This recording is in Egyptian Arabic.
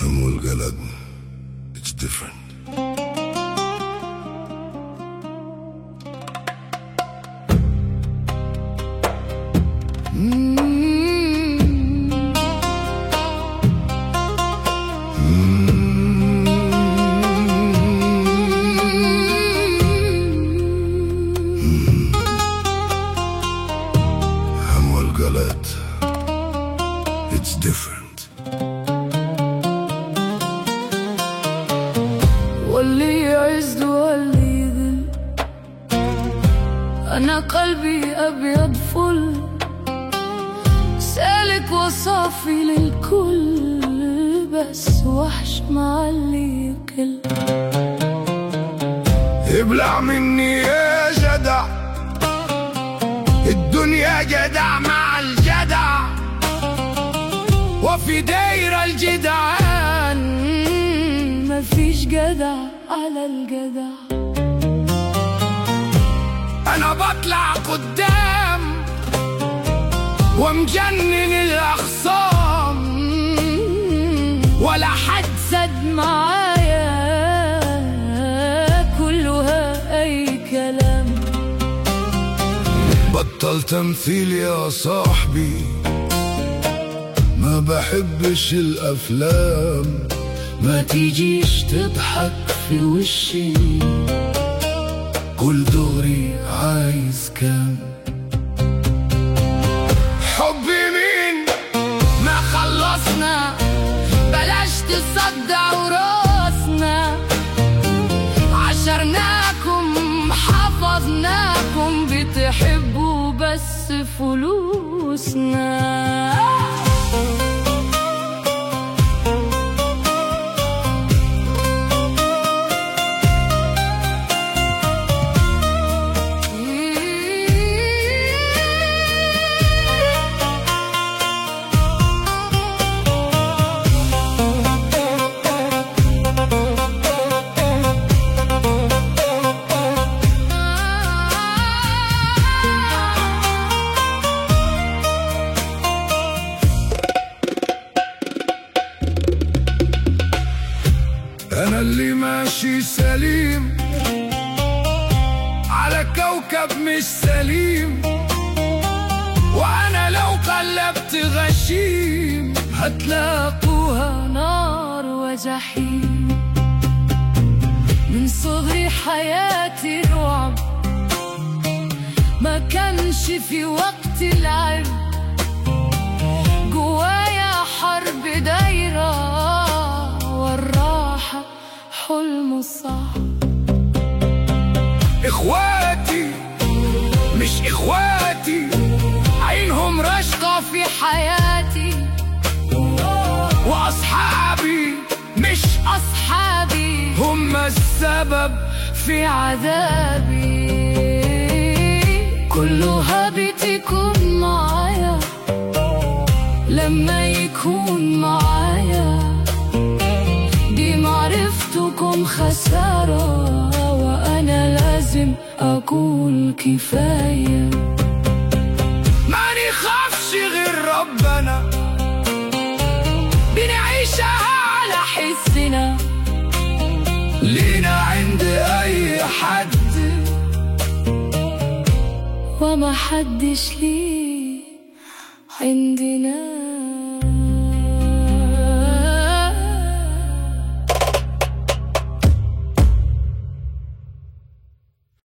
هم والقلق it's different هم والقلق it's different واللي يعز واللي يذل أنا قلبي أبيض فل سالك وصافي للكل بس وحش مع اللي يكل ابلع مني يا جدع الدنيا جدع مع الجدع وفي دايرة الجدعان مفيش جدع على الجدع انا بطلع قدام ومجنن الاخصام ولا حد سد معايا كلها أي كلام بطل تمثيل يا صاحبي ما بحبش الافلام ما تيجيش تضحك في وشي قول دغري عايز كام حبي مين ما خلصنا بلاش تصدع وراسنا عشرناكم حفظناكم بتحبوا بس فلوسنا انا اللي ماشي سليم على كوكب مش سليم وانا لو قلبت غشيم هتلاقوها نار وجحيم من صغري حياتي رعب ما كانش في وقت العب جوايا حرب دايرة والراحة حلم صعب اخواتي مش اخواتي عينهم رشقة في حياتي واصحابي مش أصحابي هم السبب في عذابي كلها بتكون معايا لما يكون معايا دي معرفتكم خسارة وأنا لازم أقول كفاية ما نخافش غير ربنا بنعيشها على حسنا لينا عند اي حد وما حدش ليه عندنا